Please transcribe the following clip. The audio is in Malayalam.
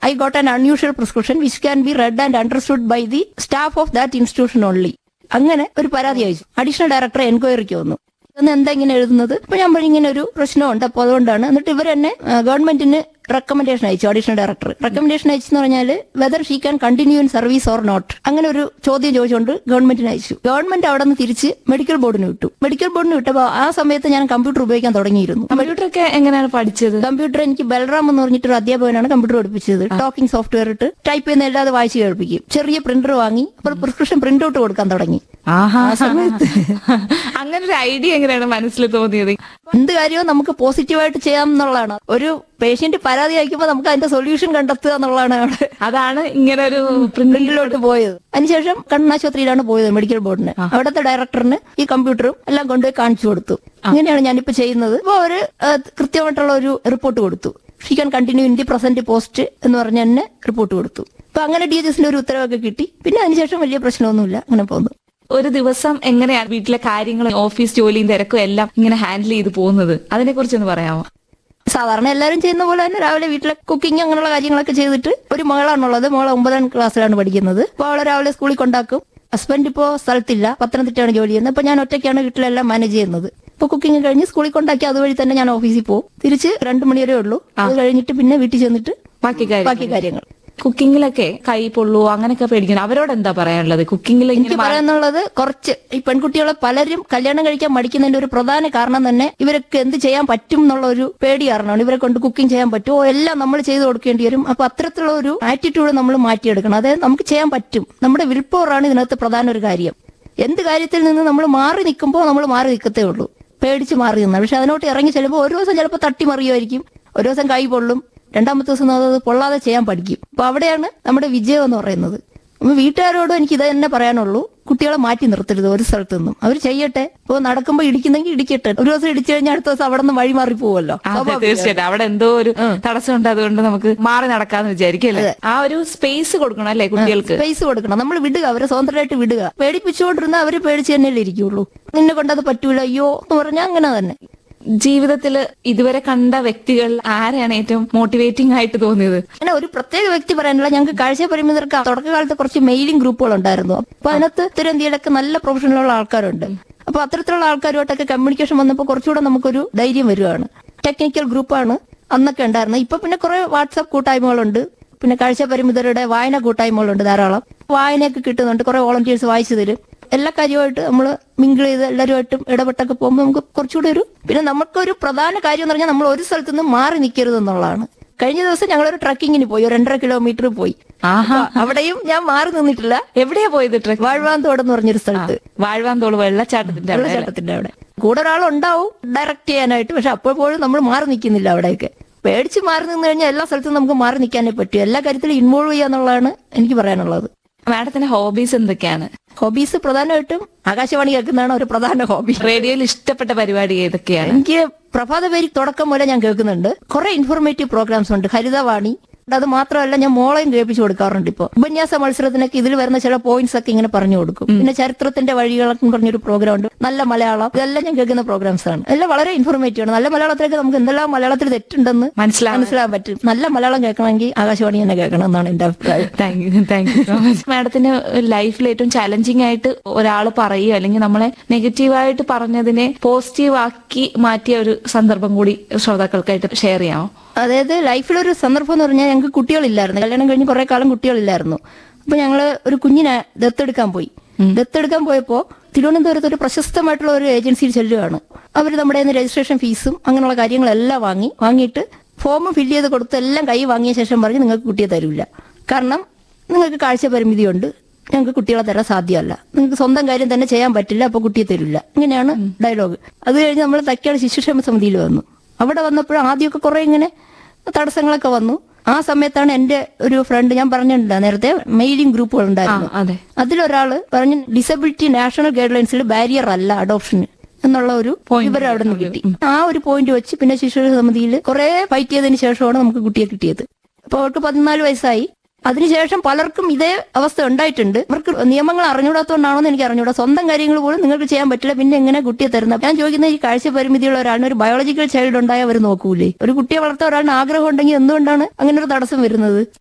I got an unusual prescription which can be read and understood by the staff of that institution only അങ്ങനെ ഒരു പരാതി അയച്ചു അഡീഷണൽ ഡയറക്ടർ എൻക്വയറിക്ക് വന്നു എന്ന് എന്താ ഇങ്ങനെ എഴുതുന്നത് അപ്പൊ ഞാൻ പറഞ്ഞു ഇങ്ങനെ ഒരു പ്രശ്നമുണ്ട് അപ്പൊ അതുകൊണ്ടാണ് എന്നിട്ട് ഇവർ തന്നെ ഗവൺമെന്റിന് റെക്കമെൻഡേഷൻ അയച്ചു അഡീഷണൽ ഡയറക്ടർ റെക്കമെൻഡേഷൻ അയച്ചെന്ന് പറഞ്ഞാൽ whether she can continue in service or not അങ്ങനെ ഒരു ചോദ്യം ചോദിച്ചുകൊണ്ട് ഗവൺമെന്റിന് അയച്ചു ഗവൺമെന്റ് അവിടെ നിന്ന് തിരിച്ച് മെഡിക്കൽ ബോർഡിന് വിട്ടു മെഡിക്കൽ ബോർഡിന് വിട്ടപ്പോൾ ആ സമയത്ത് ഞാൻ കമ്പ്യൂട്ടർ ഉപയോഗിക്കാൻ തുടങ്ങിയിരുന്നു കമ്പ്യൂട്ടർ ഒക്കെ എങ്ങനെയാണ് പഠിച്ചത് കമ്പ്യൂട്ടർ എനിക്ക് ബൽറാം എന്ന് പറഞ്ഞിട്ടൊരു അധ്യാപകനാണ് കമ്പ്യൂട്ടർ പഠിപ്പിച്ചത് ടോക്കിംഗ് സോഫ്റ്റ്വെയർ ഇട്ട് ടൈപ്പ് ചെയ്യുന്ന എല്ലാം അത് വായിച്ച് കേൾപ്പിക്കും ചെറിയ പ്രിന്റർ വാങ്ങി അപ്പോൾ പ്രിസ്ക്രിപ്ഷൻ പ്രിന്റ് ഔട്ട് കൊടുക്കാൻ തുടങ്ങി ആഹാ ആ സമയത്ത് അങ്ങനെ ഒരു ഐഡിയ എങ്ങനെയാണ് മനസ്സിൽ തോന്നിയത് എന്ത് കാര്യവും നമുക്ക് പോസിറ്റീവായിട്ട് ചെയ്യാം എന്നുള്ളതാണ് ഒരു പേഷ്യന്റ് പരാതി അയക്കുമ്പോൾ നമുക്ക് അതിന്റെ സൊല്യൂഷൻ കണ്ടെത്തുക എന്നുള്ളതാണ് അവിടെ അതാണ് ഇങ്ങനെ ഒരു പ്രിന്റ് പ്രിന്റിലോട്ട് പോയത് അതിനുശേഷം കണ്ണാശുപത്രിയിലാണ് പോയത് മെഡിക്കൽ ബോർഡിന് അവിടുത്തെ ഡയറക്ടറിന് ഈ കമ്പ്യൂട്ടറും എല്ലാം കൊണ്ടുപോയി കാണിച്ചു കൊടുത്തു അങ്ങനെയാണ് ഞാനിപ്പോ ചെയ്യുന്നത് അപ്പോൾ അവര് ആ, കൃത്യമായിട്ടുള്ള ഒരു റിപ്പോർട്ട് കൊടുത്തു she can continue in the present post എന്ന് പറഞ്ഞ തന്നെ റിപ്പോർട്ട് കൊടുത്തു അപ്പൊ അങ്ങനെ ഡി എച്ച് എസിന്റെ ഒരു ഉത്തരവൊക്കെ കിട്ടി പിന്നെ അതിനുശേഷം വലിയ പ്രശ്നമൊന്നുമില്ല അങ്ങനെ പോകുന്നു ഒരു ദിവസം എങ്ങനെയാണ് വീട്ടിലെ കാര്യങ്ങളും ഓഫീസ് ജോലിയും തിരക്കും എല്ലാം ഇങ്ങനെ ഹാൻഡിൽ ചെയ്ത് പോകുന്നത് അതിനെ കുറിച്ചൊന്ന് പറയാമോ സാധാരണ എല്ലാവരും ചെയ്യുന്ന പോലെ തന്നെ രാവിലെ വീട്ടിലെ കുക്കിംഗ് അങ്ങനെയുള്ള കാര്യങ്ങളൊക്കെ ചെയ്തിട്ട് ഒരു മകളാണുള്ളത് മോളെ ഒമ്പതാം ക്ലാസ്സിലാണ് പഠിക്കുന്നത് അപ്പോൾ അവളെ രാവിലെ സ്കൂളിൽ കൊണ്ടാക്കും ഹസ്ബൻഡ് ഇപ്പോ സ്ഥലത്തില്ല പത്തനംതിട്ടയാണ് ജോലി ചെയ്യുന്നത് അപ്പൊ ഞാൻ ഒറ്റയ്ക്കാണ് വീട്ടിലെല്ലാം മാനേജ് ചെയ്യുന്നത് ഇപ്പൊ കുക്കിംഗ് കഴിഞ്ഞ് സ്കൂളിൽ കൊണ്ടാക്കി അതുവഴി തന്നെ ഞാൻ ഓഫീസിൽ പോകും തിരിച്ച് രണ്ടു മണി വരെ ഉള്ളൂ അത് കഴിഞ്ഞിട്ട് പിന്നെ വീട്ടിൽ ചെന്നിട്ട് ബാക്കി കാര്യം ബാക്കി കാര്യങ്ങൾ കുക്കിങ്ങിലൊക്കെ കൈ പൊള്ളുവോ അങ്ങനെയൊക്കെ പേടിക്കണം അവരോട് എന്താ പറയാനുള്ളത് കുക്കിങ്ങിൽ എനിക്ക് ഇങ്ങനെ പറയാനുള്ളത് കുറച്ച് ഈ പെൺകുട്ടികളെ പലരും കല്യാണം കഴിക്കാൻ മടിക്കുന്നതിന്റെ ഒരു പ്രധാന കാരണം തന്നെ ഇവരൊക്കെ എന്ത് ചെയ്യാൻ പറ്റും എന്നുള്ള ഒരു പേടി കാരണമാണ് ഇവരെ കൊണ്ട് കുക്കിംഗ് ചെയ്യാൻ പറ്റുമോ എല്ലാം നമ്മൾ ചെയ്ത് കൊടുക്കേണ്ടി വരും അപ്പൊ അത്തരത്തിലുള്ള ഒരു ആറ്റിറ്റ്യൂഡ് നമ്മൾ മാറ്റിയെടുക്കണം അതായത് നമുക്ക് ചെയ്യാൻ പറ്റും നമ്മുടെ വിൽ പവറാണ് ഇതിനകത്ത് പ്രധാന ഒരു കാര്യം എന്ത് കാര്യത്തിൽ നിന്ന് നമ്മൾ മാറി നിൽക്കുമ്പോൾ നമ്മൾ മാറി നിൽക്കത്തേ ഉള്ളൂ പേടിച്ച് മാറി നിന്നാൽ പക്ഷെ അതിനോട്ട് ഇറങ്ങി ചെല്ലുമ്പോൾ ഒരു ദിവസം ചിലപ്പോൾ തട്ടി മറിയുമായിരിക്കും ഒരു ദിവസം കൈ പൊള്ളും രണ്ടാമത്തെ ദിവസം അത് പൊള്ളാതെ ചെയ്യാൻ പഠിക്കും അപ്പൊ അവിടെയാണ് നമ്മുടെ വിജയം എന്ന് പറയുന്നത് അപ്പൊ വീട്ടുകാരോടും എനിക്ക് ഇത് തന്നെ പറയാനുള്ളൂ കുട്ടികളെ മാറ്റി നിർത്തരുത് ഒരു സ്ഥലത്തു നിന്നും അവർ ചെയ്യട്ടെ ഇപ്പൊ നടക്കുമ്പോൾ ഇടിക്കുന്നെങ്കിൽ ഇടിക്കട്ടെ ഒരു ദിവസം ഇടിച്ചു കഴിഞ്ഞാൽ അടുത്ത ദിവസം അവിടെ നിന്ന് വഴി മാറി പോവല്ലോ അതെ തീർച്ചയായിട്ടും അവിടെ എന്തോ ഒരു തടസ്സമുണ്ട് അതുകൊണ്ട് നമുക്ക് മാറി നടക്കാന്ന് വിചാരിക്കും അല്ലേ ആ ഒരു സ്പേസ് കൊടുക്കണം അല്ലേ കുട്ടികൾക്ക് സ്പേസ് കൊടുക്കണം നമ്മൾ വിടുക അവരെ സ്വതന്ത്രമായിട്ട് വിടുക പേടിപ്പിച്ചുകൊണ്ടിരുന്ന അവര് പേടിച്ച് തന്നെയല്ലേ ഇരിക്കുള്ളൂ നിന്നെ കൊണ്ടത് പറ്റൂല അയ്യോ എന്ന് പറഞ്ഞാൽ അങ്ങനെ തന്നെ ജീവിതത്തിൽ ഇതുവരെ കണ്ട വ്യക്തികൾ ആരെയാണ് ഏറ്റവും മോട്ടിവേറ്റിംഗ് ആയിട്ട് തോന്നിയത് അങ്ങനെ ഒരു പ്രത്യേക വ്യക്തി പറയാനില്ല ഞങ്ങൾക്ക് കാഴ്ച പരിമിതർക്ക് തുടക്കകാലത്ത് കുറച്ച് മെയിലിംഗ് ഗ്രൂപ്പുകൾ ഉണ്ടായിരുന്നു അപ്പൊ അതിനകത്ത് ഉത്തരേന്ത്യയിലൊക്കെ നല്ല പ്രൊഫഷണലുള്ള ആൾക്കാരുണ്ട് അപ്പൊ അത്തരത്തിലുള്ള ആൾക്കാരുമായിട്ടൊക്കെ കമ്മ്യൂണിക്കേഷൻ വന്നപ്പോൾ കുറച്ചുകൂടെ നമുക്കൊരു ധൈര്യം വരുവാണ് ടെക്നിക്കൽ ഗ്രൂപ്പാണ് അന്നൊക്കെ ഉണ്ടായിരുന്നത് ഇപ്പൊ പിന്നെ കുറെ വാട്സാപ്പ് കൂട്ടായ്മകളുണ്ട് പിന്നെ കാഴ്ച പരിമിതരുടെ വായന കൂട്ടായ്മകളുണ്ട് ധാരാളം വായനയൊക്കെ കിട്ടുന്നുണ്ട് കുറെ വോളണ്ടിയേഴ്സ് വായിച്ചു തരും എല്ലാ കാര്യമായിട്ട് നമ്മൾ മിങ്കിൾ ചെയ്ത് എല്ലാവരുമായിട്ടും ഇടപെട്ടൊക്കെ പോകുമ്പോൾ നമുക്ക് കുറച്ചുകൂടി ഒരു പിന്നെ നമുക്കൊരു പ്രധാന കാര്യം എന്ന് പറഞ്ഞാൽ നമ്മൾ ഒരു സ്ഥലത്ത് നിന്ന് മാറി നിൽക്കരുത് എന്നുള്ളതാണ് കഴിഞ്ഞ ദിവസം ഞങ്ങളൊരു ട്രക്കിങ്ങിന് പോയി ഒരു രണ്ടര കിലോമീറ്റർ പോയി ആഹാ അപ്പൊ അവിടെയും ഞാൻ മാറി നിന്നിട്ടില്ല എവിടെയാ പോയത് ട്രക്ക് വാഴ്വാന്തോട് എന്ന് പറഞ്ഞൊരു സ്ഥലത്ത് വാഴ്വാന്തോള് വെള്ളച്ചാട്ടത്തിന്റെ അവിടെ അല്ലേ? വെള്ളച്ചാട്ടത്തിന്റെ അവിടെ കൂടെ ഒരാളുണ്ടാവും ഡയറക്റ്റ് ചെയ്യാനായിട്ട് പക്ഷെ അപ്പോഴും നമ്മൾ മാറി നിൽക്കുന്നില്ല അവിടെയൊക്കെ പേടിച്ച് മാറി നിന്ന് കഴിഞ്ഞാൽ എല്ലാ സ്ഥലത്തും നമുക്ക് മാറി നിൽക്കാനേ പറ്റൂ എല്ലാ കാര്യത്തിലും ഇൻവോൾവ് ചെയ്യാന്നുള്ളതാണ് എനിക്ക് പറയാനുള്ളത് മാഡത്തിന്റെ ഹോബീസ് എന്തൊക്കെയാണ് ഹോബീസ് പ്രധാനമായിട്ടും ആകാശവാണി കേൾക്കുന്നതാണ് ഒരു പ്രധാന ഹോബി റേഡിയോയിൽ ഇഷ്ടപ്പെട്ട പരിപാടി ഏതൊക്കെയാണ് എനിക്ക് പ്രഭാത പേര് തുടക്കം മുതലേ ഞാൻ കേൾക്കുന്നുണ്ട് കുറെ ഇൻഫോർമേറ്റീവ് പ്രോഗ്രാംസ് ഉണ്ട് ഹരിതവാണി അത് മാത്രമല്ല ഞാൻ മോളെയും കേൾപ്പിച്ചു കൊടുക്കാറുണ്ട് ഇപ്പോൾ ഉപന്യാസ മത്സരത്തിനൊക്കെ ഇതിൽ വരുന്ന ചില പോയിന്റ്സ് ഒക്കെ ഇങ്ങനെ പറഞ്ഞു കൊടുക്കും പിന്നെ ചരിത്രത്തിന്റെ വഴികളെന്ന് പറഞ്ഞൊരു പ്രോഗ്രാം ഉണ്ട് നല്ല മലയാളം ഇതെല്ലാം ഞാൻ കേൾക്കുന്ന പ്രോഗ്രാംസ് ആണ് എല്ലാം വളരെ ഇൻഫോർമേറ്റീവ് ആണ് നല്ല മലയാളത്തിലേക്ക് നമുക്ക് എന്തെല്ലാം മലയാളത്തിൽ തെറ്റുണ്ടെന്ന് മനസ്സിലാവും മനസ്സിലാൻ പറ്റും നല്ല മലയാളം കേൾക്കണമെങ്കിൽ ആകാശവാണി തന്നെ കേൾക്കണം എന്നാണ് എന്റെ അഭിപ്രായം thank you thank you so much മാഡത്തിന് ലൈഫിൽ ഏറ്റവും ചലഞ്ചിങ് ആയിട്ട് ഒരാൾ പറയുകയോ അല്ലെങ്കിൽ നമ്മളെ നെഗറ്റീവായിട്ട് പറഞ്ഞതിനെ പോസിറ്റീവ് ആക്കി മാറ്റിയ ഒരു സന്ദർഭം കൂടി ശ്രോതാക്കൾക്കായിട്ട് ഷെയർ ചെയ്യാമോ അതായത് ലൈഫിലൊരു സന്ദർഭം എന്ന് പറഞ്ഞാൽ ഞങ്ങൾക്ക് കുട്ടികളില്ലായിരുന്നു കല്യാണം കഴിഞ്ഞ് കുറെ കാലം കുട്ടികളില്ലായിരുന്നു അപ്പൊ ഞങ്ങള് ഒരു കുഞ്ഞിനെ ദത്തെടുക്കാൻ പോയി ദത്തെടുക്കാൻ പോയപ്പോ തിരുവനന്തപുരത്ത് ഒരു പ്രശസ്തമായിട്ടുള്ള ഒരു ഏജൻസിയിൽ ചെല്ലുകയാണ് അവർ നമ്മുടെ കയ്യിൽ നിന്ന് രജിസ്ട്രേഷൻ ഫീസും അങ്ങനെയുള്ള കാര്യങ്ങളെല്ലാം വാങ്ങി വാങ്ങിയിട്ട് ഫോം ഫില്ല് ചെയ്ത് കൊടുത്ത് എല്ലാം കൈ വാങ്ങിയ ശേഷം പറഞ്ഞ് നിങ്ങൾക്ക് കുട്ടിയെ തരില്ല കാരണം നിങ്ങൾക്ക് കാഴ്ച പരിമിതിയുണ്ട് ഞങ്ങൾക്ക് കുട്ടികളെ തരാൻ സാധ്യമല്ല നിങ്ങൾക്ക് സ്വന്തം കാര്യം തന്നെ ചെയ്യാൻ പറ്റില്ല അപ്പൊ കുട്ടിയെ തരില്ല ഇങ്ങനെയാണ് ഡയലോഗ് അത് കഴിഞ്ഞ് നമ്മൾ തക്കാട് ശിശുക്ഷേമ സമിതിയിൽ വന്നു അവിടെ വന്നപ്പോൾ ആദ്യമൊക്കെ കുറെ ഇങ്ങനെ തടസ്സങ്ങളൊക്കെ വന്നു ആ സമയത്താണ് എന്റെ ഒരു ഫ്രണ്ട് ഞാൻ പറഞ്ഞിട്ടുണ്ട് നേരത്തെ മെയിലിംഗ് ഗ്രൂപ്പുകൾ ആ ഉണ്ടായിരുന്നു അതെ അതിലൊരാള് പറഞ്ഞു ഡിസബിലിറ്റി നാഷണൽ ഗൈഡ് ലൈൻസിൽ ബാരിയർ അല്ല അഡോപ്ഷന് എന്നുള്ള ഒരു വിവരം അവിടെ നിന്ന് കിട്ടി ആ ഒരു പോയിന്റ് വെച്ച് പിന്നെ ശിശു സമിതിയിൽ കുറെ ഫൈറ്റ് ചെയ്തതിന് ശേഷമാണ് നമുക്ക് കുട്ടിയെ കിട്ടിയത് അപ്പൊ അവർക്ക് പതിനാല് വയസ്സായി അതിനുശേഷം പലർക്കും ഇതേ അവസ്ഥ ഉണ്ടായിട്ടുണ്ട് ഇവർക്ക് നിയമങ്ങൾ അറിഞ്ഞൂടാത്തോണ്ടാണോ എന്ന് എനിക്ക് അറിഞ്ഞൂടാ സ്വന്തം കാര്യങ്ങൾ പോലും നിങ്ങൾക്ക് ചെയ്യാൻ പറ്റില്ല പിന്നെ എങ്ങനെ കുട്ടിയെ തരുന്നത് ഞാൻ ചോദിക്കുന്നത് ഈ കാഴ്ച പരിമിതിയുള്ള ഒരാളിന് ഒരു ബയോളജിക്കൽ ചൈൽഡ് ഉണ്ടായാൽ അവർ നോക്കൂലേ ഒരു കുട്ടിയെ വളർത്താൻ ഒരാളിന് ആഗ്രഹം ഉണ്ടെങ്കിൽ എന്തുകൊണ്ടാണ് അങ്ങനെ ഒരു തടസ്സം വരുന്നത്